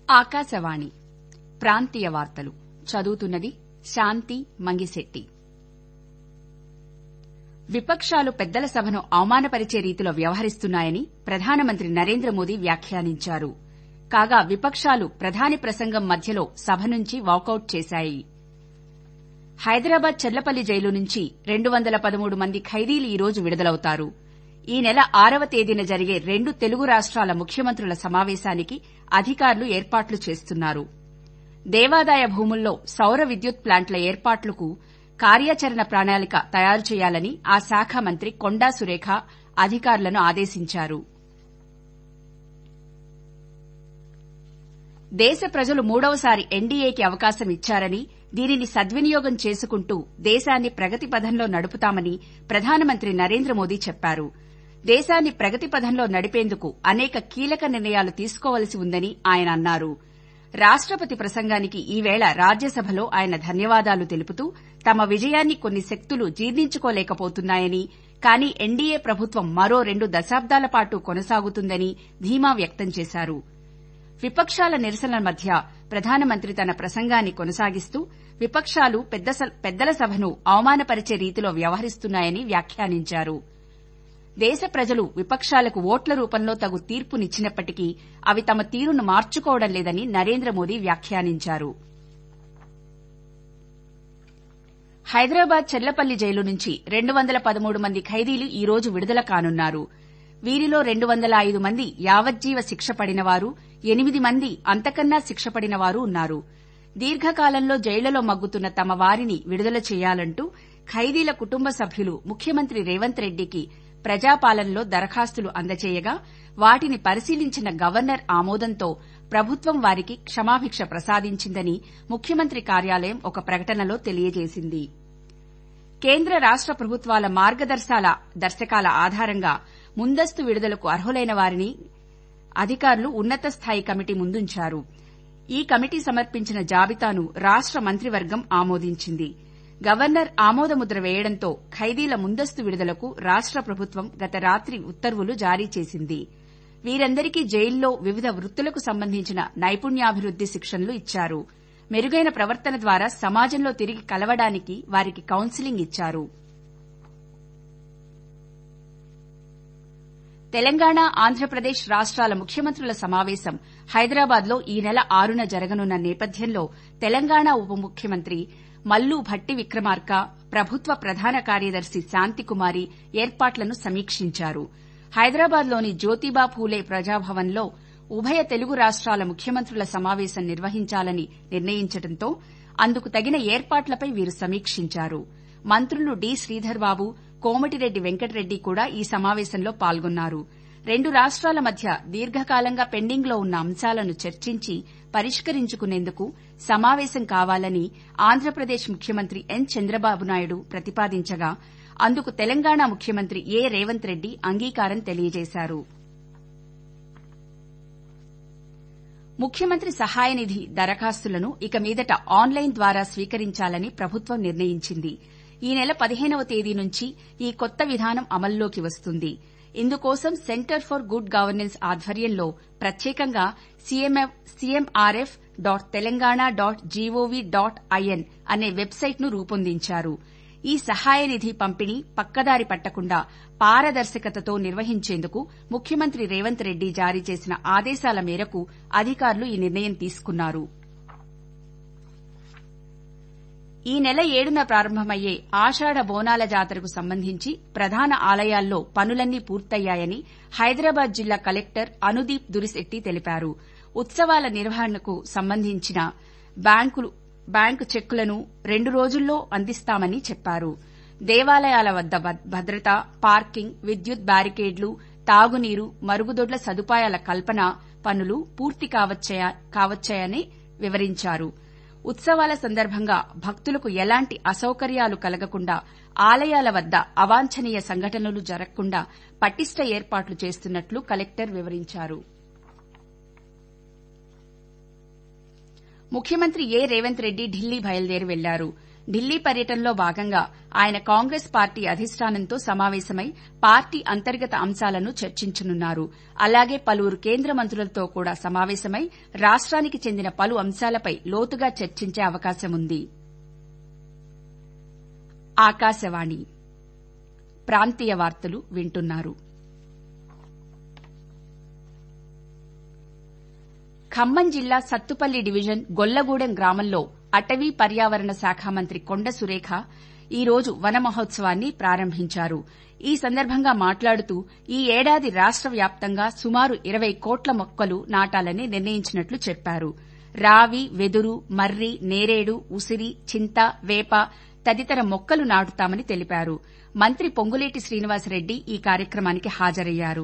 ఆకాశవాణి ప్రాంతీయ వార్తలు చదువుతున్నది శాంతి మంగిశెట్టి విపక్షాలు పెద్దల సభను అవమానపరిచే రీతిలో వ్యవహరిస్తున్నాయని ప్రధానమంత్రి నరేంద్ర మోదీ వ్యాఖ్యానించారు కాగా విపక్షాలు ప్రధాని ప్రసంగం మధ్యలో సభ నుంచి వాకౌట్ చేశాయి హైదరాబాద్ చెర్లపల్లి జైలు నుంచి రెండు వందల పదమూడు మంది ఖైదీలు ఈ రోజు విడుదలవుతారు ఈ నెల ఆరవ తేదీన జరిగే రెండు తెలుగు రాష్ట్రాల ముఖ్యమంత్రుల సమావేశానికి అధికారులు ఏర్పాట్లు చేస్తున్నారు దేవాదాయ భూముల్లో సౌర విద్యుత్ ప్లాంట్ల ఏర్పాట్లకు కార్యాచరణ ప్రణాళిక తయారు చేయాలని ఆ శాఖ మంత్రి కొండా సురేఖ అధికారులను ఆదేశించారు దేశ ప్రజలు మూడవసారి ఎన్డీఏకి అవకాశం ఇచ్చారని దీనిని సద్వినియోగం చేసుకుంటూ దేశాన్ని ప్రగతి పథంలో నడుపుతామని ప్రధానమంత్రి నరేంద్ర మోదీ చెప్పారు దేశాన్ని ప్రగతి పథంలో నడిపేందుకు అనేక కీలక నిర్ణయాలు తీసుకోవలసి ఉందని ఆయన అన్నారు రాష్టపతి ప్రసంగానికి ఈవేళ రాజ్యసభలో ఆయన ధన్యవాదాలు తెలుపుతూ తమ విజయాన్ని కొన్ని శక్తులు జీర్ణించుకోలేకపోతున్నాయని కానీ ఎన్డీఏ ప్రభుత్వం మరో రెండు దశాబ్దాల పాటు కొనసాగుతుందని ధీమా వ్యక్తం చేశారు విపక్షాల నిరసనల మధ్య ప్రధానమంత్రి తన ప్రసంగాన్ని కొనసాగిస్తూ విపక్షాలు పెద్దల సభను అవమానపరిచే రీతిలో వ్యవహరిస్తున్నాయని వ్యాఖ్యానించారు దేశ ప్రజలు విపక్షాలకు ఓట్ల రూపంలో తగు తీర్పునిచ్చినప్పటికీ అవి తమ తీరును మార్చుకోవడం లేదని నరేంద్ర మోదీ వ్యాఖ్యానించారు హైదరాబాద్ చెర్లపల్లి జైలు నుంచి రెండు వందల పదమూడు మంది ఖైదీలు ఈ రోజు విడుదల కానున్నారు వీరిలో రెండు వందల ఐదు మంది యావజ్జీవ శిక్ష పడినవారు ఎనిమిది మంది అంతకన్నా శిక్ష పడినవారు ఉన్నారు దీర్ఘకాలంలో జైళ్లలో మగ్గుతున్న తమ వారిని విడుదల చేయాలంటూ ఖైదీల కుటుంబ సభ్యులు ముఖ్యమంత్రి రేవంత్ రెడ్డికి ప్రజాపాలనలో దరఖాస్తులు అందజేయగా వాటిని పరిశీలించిన గవర్నర్ ఆమోదంతో ప్రభుత్వం వారికి క్షమాభిక్ష ప్రసాదించిందని ముఖ్యమంత్రి కార్యాలయం ఒక ప్రకటనలో తెలియజేసింది కేంద్ర రాష్ట ప్రభుత్వాల మార్గదర్శాల దర్శకాల ఆధారంగా ముందస్తు విడుదలకు అర్హులైన వారిని అధికారులు ఉన్నత స్థాయి కమిటీ ముందుంచారు ఈ కమిటీ సమర్పించిన జాబితాను రాష్ట మంత్రివర్గం ఆమోదించింది గవర్నర్ ఆమోదముద్ర వేయడంతో ఖైదీల ముందస్తు విడుదలకు రాష్ట ప్రభుత్వం గత రాత్రి ఉత్తర్వులు జారీ చేసింది వీరందరికీ జైల్లో వివిధ వృత్తులకు సంబంధించిన నైపుణ్యాభివృద్ది శిక్షణలు ఇచ్చారు మెరుగైన ప్రవర్తన ద్వారా సమాజంలో తిరిగి కలవడానికి వారికి కౌన్సిలింగ్ ఇచ్చారు తెలంగాణ ఆంధ్రప్రదేశ్ రాష్ట్రాల ముఖ్యమంత్రుల సమావేశం హైదరాబాద్లో ఈ నెల ఆరున జరగనున్న నేపథ్యంలో తెలంగాణ ఉప ముఖ్యమంత్రి మల్లు భట్టి విక్రమార్క ప్రభుత్వ ప్రధాన కార్యదర్శి శాంతికుమారి ఏర్పాట్లను సమీక్షించారు హైదరాబాద్లోని జ్యోతిబా ఫూలే ప్రజాభవన్లో ఉభయ తెలుగు రాష్ట్రాల ముఖ్యమంత్రుల సమావేశం నిర్వహించాలని నిర్ణయించడంతో అందుకు తగిన ఏర్పాట్లపై వీరు సమీక్షించారు మంత్రులు డి శ్రీధర్బాబు కోమటిరెడ్డి వెంకటరెడ్డి కూడా ఈ సమావేశంలో పాల్గొన్నారు రెండు రాష్ట్రాల మధ్య దీర్ఘకాలంగా పెండింగ్లో ఉన్న అంశాలను చర్చించి పరిష్కరించుకునేందుకు సమావేశం కావాలని ఆంధ్రప్రదేశ్ ముఖ్యమంత్రి ఎన్ చంద్రబాబు నాయుడు ప్రతిపాదించగా అందుకు తెలంగాణ ముఖ్యమంత్రి ఏ రేవంత్ రెడ్డి అంగీకారం తెలియజేశారు ముఖ్యమంత్రి సహాయ నిధి దరఖాస్తులను ఇక మీదట ఆన్లైన్ ద్వారా స్వీకరించాలని ప్రభుత్వం నిర్ణయించింది ఈ నెల పదిహేనవ తేదీ నుంచి ఈ కొత్త విధానం అమల్లోకి వస్తుంది ఇందుకోసం సెంటర్ ఫర్ గుడ్ గవర్నెన్స్ ఆధ్వర్యంలో ప్రత్యేకంగా CMRF dot Telangana dot GOV dot IN అనే వెబ్సైట్ను రూపొందించారు ఈ సహాయ నిధి పంపిణీ పక్కదారి పట్టకుండా పారదర్శకతతో నిర్వహించేందుకు ముఖ్యమంత్రి రేవంత్ రెడ్డి జారీ చేసిన ఆదేశాల మేరకు అధికారులు ఈ నిర్ణయం తీసుకున్నారు ఈ నెల ఏడున ప్రారంభమయ్యే ఆషాఢ బోనాల జాతరకు సంబంధించి ప్రధాన ఆలయాల్లో పనులన్నీ పూర్తయ్యాయని హైదరాబాద్ జిల్లా కలెక్టర్ అనుదీప్ దురిశెట్టి తెలిపారు ఉత్సవాల నిర్వహణకు సంబంధించిన బ్యాంకు చెక్కులను రెండు రోజుల్లో అందిస్తామని చెప్పారు దేవాలయాల వద్ద భద్రత పార్కింగ్ విద్యుత్ బ్యారికేడ్లు తాగునీరు మరుగుదొడ్ల సదుపాయాల కల్పన పనులు పూర్తి కావచ్చాయని వివరించారు ఉత్సవాల సందర్భంగా భక్తులకు ఎలాంటి అసౌకర్యాలు కలగకుండా ఆలయాల వద్ద అవాంఛనీయ సంఘటనలు జరగకుండా పటిష్ట ఏర్పాట్లు చేస్తున్నట్లు కలెక్టర్ వివరించారు ముఖ్యమంత్రి ఏ రేవంత్ రెడ్డి ఢిల్లీ బయలుదేరి వెళ్లారు ఢిల్లీ పర్యటనలో భాగంగా ఆయన కాంగ్రెస్ పార్టీ అధిష్టానంతో సమావేశమై పార్టీ అంతర్గత అంశాలను చర్చించనున్నారు అలాగే పలువురు కేంద్ర మంత్రులతో కూడా సమావేశమై రాష్ట్రానికి చెందిన పలు అంశాలపై లోతుగా చర్చించే అవకాశముంది ఆకాశవాణి ప్రాంతీయ వార్తలు వింటున్నారు ఖమ్మం జిల్లా సత్తుపల్లి డివిజన్ గొల్లగూడెం గ్రామంలో అటవీ పర్యావరణ శాఖ మంత్రి కొండ సురేఖ ఈ రోజు వన మహోత్సవాన్ని ప్రారంభించారు ఈ సందర్భంగా మాట్లాడుతూ ఈ ఏడాది రాష్ట వ్యాప్తంగా సుమారు ఇరవై కోట్ల మొక్కలు నాటాలని నిర్ణయించినట్లు చెప్పారు రావి వెదురు మర్రి నేరేడు ఉసిరి చింత వేప తదితర మొక్కలు నాటుతామని తెలిపారు మంత్రి పొంగులేటి శ్రీనివాసరెడ్డి ఈ కార్యక్రమానికి హాజరయ్యారు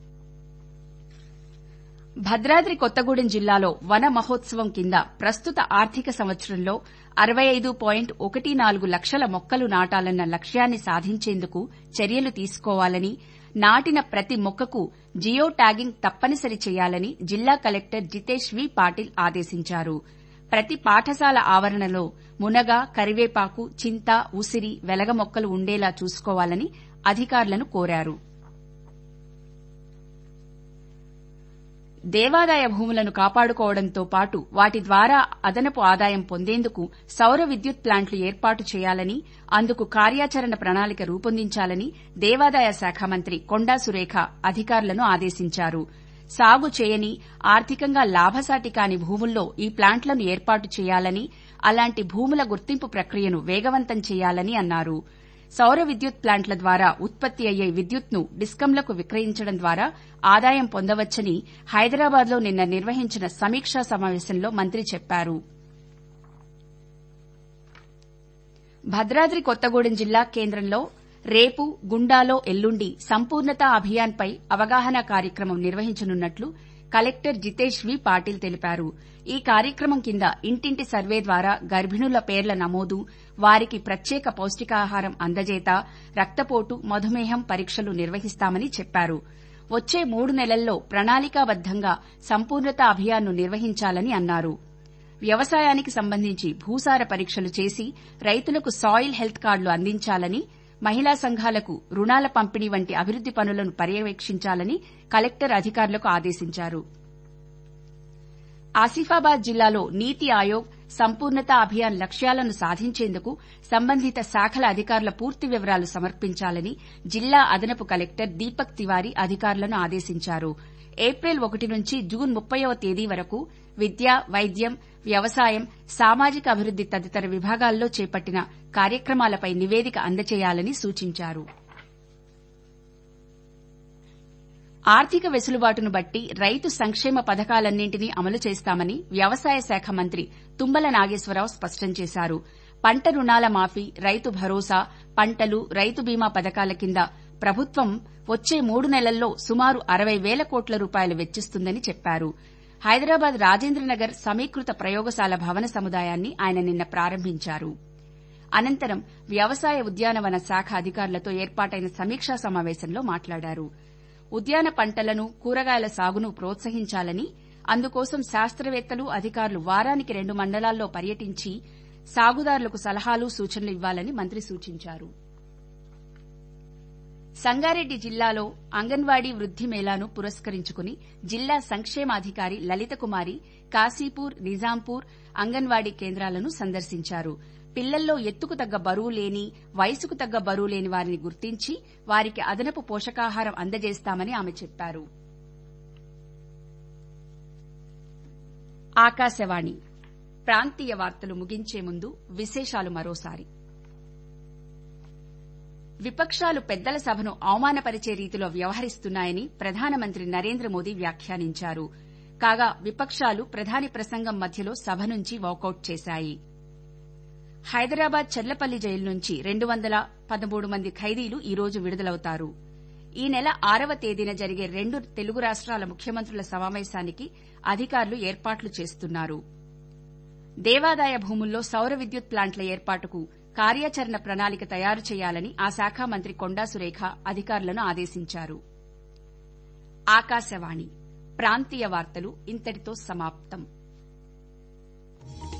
భద్రాద్రి కొత్తగూడెం జిల్లాలో వన మహోత్సవం కింద ప్రస్తుత ఆర్థిక సంవత్సరంలో అరవై ఐదు పాయింట్ ఒకటి నాలుగు లక్షల మొక్కలు నాటాలన్న లక్ష్యాన్ని సాధించేందుకు చర్యలు తీసుకోవాలని నాటిన ప్రతి మొక్కకు జియో ట్యాగింగ్ తప్పనిసరి చేయాలని జిల్లా కలెక్టర్ జితేష్ వి పాటిల్ ఆదేశించారు ప్రతి పాఠశాల ఆవరణలో మునగ కరివేపాకు చింత ఉసిరి వెలగ మొక్కలు ఉండేలా చూసుకోవాలని అధికారులను కోరారు దేవాదాయ భూములను కాపాడుకోవడంతో పాటు వాటి ద్వారా అదనపు ఆదాయం పొందేందుకు సౌర విద్యుత్ ప్లాంట్లు ఏర్పాటు చేయాలని అందుకు కార్యాచరణ ప్రణాళిక రూపొందించాలని దేవాదాయ శాఖ మంత్రి కొండా సురేఖ అధికారులను ఆదేశించారు సాగు చేయని ఆర్థికంగా లాభసాటి కాని భూముల్లో ఈ ప్లాంట్లను ఏర్పాటు చేయాలని అలాంటి భూముల గుర్తింపు ప్రక్రియను వేగవంతం చేయాలని అన్నారు సౌర విద్యుత్ ప్లాంట్ల ద్వారా ఉత్పత్తి అయ్యే విద్యుత్ను డిస్కంలకు విక్రయించడం ద్వారా ఆదాయం పొందవచ్చని హైదరాబాద్లో నిన్న నిర్వహించిన సమీక్షా సమావేశంలో మంత్రి చెప్పారు భద్రాద్రి కొత్తగూడెం జిల్లా కేంద్రంలో రేపు గుండాలో ఎల్లుండి సంపూర్ణత అభియాన్పై అవగాహన కార్యక్రమం నిర్వహించనున్నట్లు కలెక్టర్ జితేష్ వి పాటిల్ తెలిపారు ఈ కార్యక్రమం కింద ఇంటింటి సర్వే ద్వారా గర్భిణుల పేర్ల నమోదు వారికి ప్రత్యేక పౌష్టికాహారం అందజేత రక్తపోటు మధుమేహం పరీక్షలు నిర్వహిస్తామని చెప్పారు వచ్చే మూడు నెలల్లో ప్రణాళికాబద్దంగా సంపూర్ణత అభియాన్ను నిర్వహించాలని అన్నారు వ్యవసాయానికి సంబంధించి భూసార పరీక్షలు చేసి రైతులకు సాయిల్ హెల్త్ కార్డులు అందించాలని మహిళా సంఘాలకు రుణాల పంపిణీ వంటి అభివృద్ది పనులను పర్యవేక్షించాలని కలెక్టర్ అధికారులకు ఆదేశించారు ఆసిఫాబాద్ జిల్లాలో నీతి ఆయోగ్ సంపూర్ణత అభియాన్ లక్ష్యాలను సాధించేందుకు సంబంధిత శాఖల అధికారుల పూర్తి వివరాలు సమర్పించాలని జిల్లా అదనపు కలెక్టర్ దీపక్ తివారీ అధికారులను ఆదేశించారు ఏప్రిల్ ఒకటి నుంచి జూన్ ముప్పైవ తేదీ వరకు విద్య వైద్యం వ్యవసాయం సామాజిక అభివృద్ది తదితర విభాగాల్లో చేపట్టిన కార్యక్రమాలపై నివేదిక అందజేయాలని సూచించారు ఆర్థిక వెసులుబాటును బట్టి రైతు సంక్షేమ పథకాలన్నింటినీ అమలు చేస్తామని వ్యవసాయ శాఖ మంత్రి తుమ్మల నాగేశ్వరరావు స్పష్టం చేశారు పంట రుణాల మాఫీ రైతు భరోసా పంటలు రైతు బీమా పథకాల కింద ప్రభుత్వం వచ్చే మూడు నెలల్లో సుమారు అరవై వేల కోట్ల రూపాయలు వెచ్చిస్తుందని చెప్పారు హైదరాబాద్ రాజేంద్రనగర్ సమీకృత ప్రయోగశాల భవన సముదాయాన్ని ఆయన నిన్న ప్రారంభించారు అనంతరం వ్యవసాయ ఉద్యానవన శాఖ అధికారులతో ఏర్పాటైన సమీక్షా సమావేశంలో మాట్లాడారు ఉద్యాన పంటలను కూరగాయల సాగును ప్రోత్సహించాలని అందుకోసం శాస్త్రవేత్తలు అధికారులు వారానికి రెండు మండలాల్లో పర్యటించి సాగుదారులకు సలహాలు సూచనలు ఇవ్వాలని మంత్రి సూచించారు సంగారెడ్డి జిల్లాలో అంగన్వాడీ వృద్ది మేళాను పురస్కరించుకుని జిల్లా సంక్షేమాధికారి లలితకుమారి కాశీపూర్ నిజాంపూర్ అంగన్వాడీ కేంద్రాలను సందర్శించారు పిల్లల్లో ఎత్తుకు తగ్గ బరువు లేని వయసుకు తగ్గ బరువు లేని వారిని గుర్తించి వారికి అదనపు పోషకాహారం అందజేస్తామని ఆమె చెప్పారు ఆకాశవాణి ప్రాంతీయ వార్తలు ముగించే ముందు విశేషాలు మరోసారి విపక్షాలు పెద్దల సభను అవమానపరిచే రీతిలో వ్యవహరిస్తున్నాయని ప్రధానమంత్రి నరేంద్ర మోదీ వ్యాఖ్యానించారు కాగా విపక్షాలు ప్రధాని ప్రసంగం మధ్యలో సభ నుంచి వాకౌట్ చేశాయి హైదరాబాద్ చర్లపల్లి జైలు నుంచి రెండు వందల పదమూడు మంది ఖైదీలు ఈ రోజు విడుదలవుతారు ఈ నెల ఆరవ తేదీన జరిగే రెండు తెలుగు రాష్ట్రాల ముఖ్యమంత్రుల సమావేశానికి అధికారులు ఏర్పాట్లు చేస్తున్నారు దేవాదాయ భూముల్లో సౌర విద్యుత్ ప్లాంట్ల ఏర్పాటుకు కార్యాచరణ ప్రణాళిక తయారు చేయాలని ఆ శాఖ మంత్రి కొండా సురేఖ అధికారులను ఆదేశించారు ఆకాశవాణి ప్రాంతీయ వార్తలు ఇంతటితో సమాప్తం